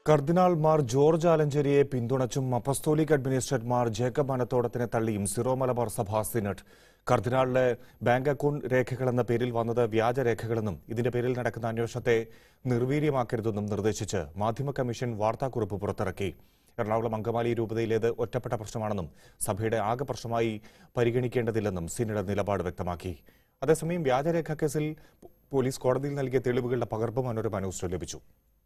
കർദിനാൾ മാർ ജോർജ് ആലഞ്ചേരിയെ പിന്തുണച്ചും apostolic administrate Mar Jacob അനത്തോടത്തിനെ തള്ളിയും സിറോ മലബാർ സഭ സിനഡ് കർദിനാളിലെ ബാങ്ക് അക്കൗണ്ട് രേഖകളെന്ന പേരിൽ വന്നത് വ്യാജരേഖകളെന്നും ഇതിന്റെ പേരിൽ നടക്കുന്ന അന്വേഷണത്തെ നിർവീര്യമാക്കരുതെന്നും നിർദ്ദേശിച്ച് മാധ്യമ കമ്മീഷൻ വാർത്താക്കുറിപ്പ് പുറത്തിറക്കി എറണാകുളം അങ്കമാലി രൂപതയിലേത് ഒറ്റപ്പെട്ട പ്രശ്നമാണെന്നും സഭയുടെ ആകെ പ്രശ്നമായി പരിഗണിക്കേണ്ടതില്ലെന്നും സിനഡ് നിലപാട് വ്യക്തമാക്കി അതേസമയം വ്യാജരേഖ കേസിൽ പോലീസ് കോടതിയിൽ നൽകിയ തെളിവുകളുടെ പകർപ്പ് മനോരമ ന്യൂസിന് ലഭിച്ചു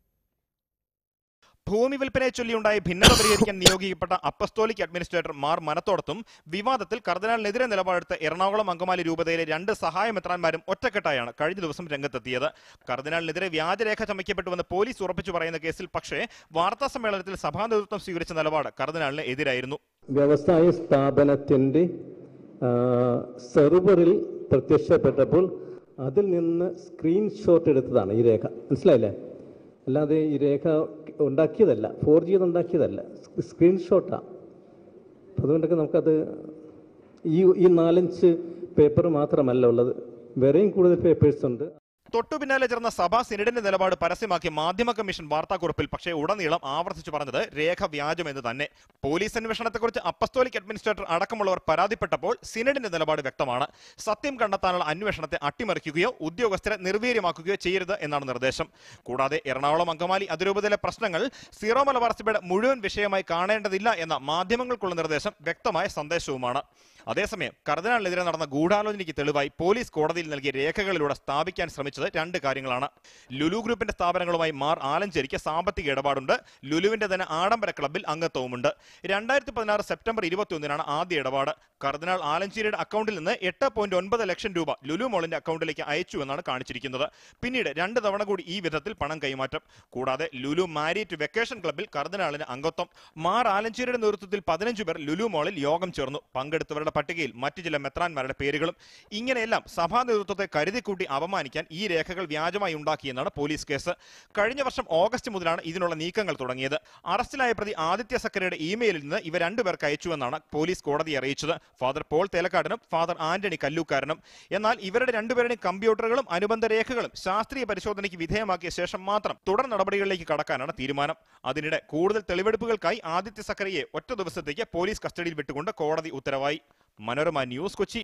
ഭൂമി വിൽപ്പനയെ ചൊല്ലിയുണ്ടായ ഭിന്നത പരിഹരിക്കാൻ നിയോഗിക്കപ്പെട്ട അപ്പസ്തോലിക് അഡ്മിനിസ്ട്രേറ്റർ മാർ മനത്തോടത്തും വിവാദത്തിൽ കർദിനാളിനെതിരെ നിലപാടെടുത്ത എറണാകുളം അങ്കമാലി രൂപതയിലെ രണ്ട് സഹായമെത്രാന്മാരും ഒറ്റക്കെട്ടായാണ് കഴിഞ്ഞ ദിവസം രംഗത്തെത്തിയത് കർദിനാളിനെതിരെ വ്യാജരേഖ ചമയ്ക്കപ്പെട്ടുവെന്ന് പോലീസ് ഉറപ്പിച്ചു പറയുന്ന കേസിൽ പക്ഷേ വാർത്താ സമ്മേളനത്തിൽ സഭാ നേതൃത്വം സ്വീകരിച്ച നിലപാട് കർദിനാളിന് എതിരായിരുന്നു വ്യവസായ സ്ഥാപനത്തിൻ്റെ ആ, സെർവറിൽ പ്രത്യക്ഷപ്പെട്ടപ്പോൾ അതിൽ നിന്ന് സ്ക്രീൻഷോട്ട് എടുത്തതാണ് ഈ രേഖ മനസ്സിലായില്ലേ അല്ലാതെ ഈ രേഖ ഉണ്ടാക്കിയതല്ല ഫോർ ജി ഉണ്ടാക്കിയതല്ല സ്ക്രീൻഷോട്ടാണ് അപ്പം അതുകൊണ്ടൊക്കെ നമുക്കത് ഈ ഈ നാലഞ്ച് പേപ്പർ മാത്രമല്ല ഉള്ളത് വേറെയും കൂടുതൽ പേപ്പേഴ്സ് ഉണ്ട് തൊട്ടു പിന്നാലെ ചേർന്ന സഭാ സിനഡിന്റെ നിലപാട് പരസ്യമാക്കി മാധ്യമ കമ്മീഷൻ വാർത്താക്കുറിപ്പിൽ പക്ഷേ ഉടനീളം ആവർത്തിച്ചു പറഞ്ഞത് രേഖ വ്യാജമെന്ന് തന്നെ പോലീസ് അന്വേഷണത്തെക്കുറിച്ച് അപ്പസ്തോലിക് അഡ്മിനിസ്ട്രേറ്റർ അടക്കമുള്ളവർ പരാതിപ്പെട്ടപ്പോൾ സിനഡിന്റെ നിലപാട് വ്യക്തമാണ് സത്യം കണ്ടെത്താനുള്ള അന്വേഷണത്തെ അട്ടിമറിക്കുകയോ ഉദ്യോഗസ്ഥരെ നിർവീര്യമാക്കുകയോ ചെയ്യരുത് എന്നാണ് നിർദ്ദേശം കൂടാതെ എറണാകുളം അങ്കമാലി അതിരൂപതയിലെ പ്രശ്നങ്ങൾ സീറോ മലബാർ സഭയുടെ മുഴുവൻ വിഷയമായി കാണേണ്ടതില്ല എന്ന മാധ്യമങ്ങൾക്കുള്ള നിർദ്ദേശം വ്യക്തമായ സന്ദേശവുമാണ് അതേസമയം കർദിനാളിനെതിരെ നടന്ന ഗൂഢാലോചനയ്ക്ക് തെളിവായി പോലീസ് കോടതിയിൽ നൽകിയ രേഖകളിലൂടെ സ്ഥാപിക്കാൻ ശ്രമിച്ചത് രണ്ട് കാര്യങ്ങളാണ് ലുലു ഗ്രൂപ്പിന്റെ സ്ഥാപനങ്ങളുമായി മാർ ആലഞ്ചേരിക്ക് സാമ്പത്തിക ഇടപാടുണ്ട് ലുലുവിന്റെ തന്നെ ആഡംബര ക്ലബിൽ അംഗത്വവുമുണ്ട് രണ്ടായിരത്തി പതിനാറ് സെപ്റ്റംബർ ഇരുപത്തിയൊന്നിനാണ് ആദ്യ ഇടപാട് കർദിനാൾ ആലഞ്ചേരിയുടെ അക്കൗണ്ടിൽ നിന്ന് എട്ട് പോയിന്റ് ഒൻപത് ലക്ഷം രൂപ ലുലു മോളിന്റെ അക്കൗണ്ടിലേക്ക് അയച്ചു എന്നാണ് കാണിച്ചിരിക്കുന്നത് പിന്നീട് രണ്ട് തവണ കൂടി ഈ വിധത്തിൽ പണം കൈമാറ്റം കൂടാതെ ലുലു മാരിറ്റ് വെക്കേഷൻ ക്ലബിൽ കർദിനാളിന് അംഗത്വം മാർ ആലഞ്ചേരിയുടെ നേതൃത്വത്തിൽ പതിനഞ്ച് പേർ ലുലു മോളിൽ യോഗം ചേർന്നു പങ്കെടുത്തവരുടെ പട്ടികയിൽ മറ്റു ചില മെത്രാന്മാരുടെ പേരുകളും ഇങ്ങനെയെല്ലാം സഭാ നേതൃത്വത്തെ കരുതിക്കൂട്ടി അപമാനിക്കാൻ ഈ രേഖകൾ വ്യാജമായി ഉണ്ടാക്കിയെന്നാണ് പോലീസ് കേസ് കഴിഞ്ഞ വർഷം ഓഗസ്റ്റ് മുതലാണ് ഇതിനുള്ള നീക്കങ്ങൾ തുടങ്ങിയത് അറസ്റ്റിലായ പ്രതി ആദിത്യ സക്കരയുടെ ഇമെയിലിൽ നിന്ന് ഇവ രണ്ടുപേർക്ക് അയച്ചുവെന്നാണ് പോലീസ് കോടതിയെ അറിയിച്ചത് ഫാദർ പോൾ തേലക്കാടിനും ഫാദർ ആന്റണി കല്ലൂക്കാരനും എന്നാൽ ഇവരുടെ രണ്ടുപേരുടെയും കമ്പ്യൂട്ടറുകളും അനുബന്ധ രേഖകളും ശാസ്ത്രീയ പരിശോധനയ്ക്ക് വിധേയമാക്കിയ ശേഷം മാത്രം തുടർ നടപടികളിലേക്ക് കടക്കാനാണ് തീരുമാനം അതിനിടെ കൂടുതൽ തെളിവെടുപ്പുകൾക്കായി ആദിത്യ സക്കരയെ ഒറ്റ ദിവസത്തേക്ക് പോലീസ് കസ്റ്റഡിയിൽ വിട്ടുകൊണ്ട് കോടതി ഉത്തരവായി മനോരമ ന്യൂസ് കൊച്ചി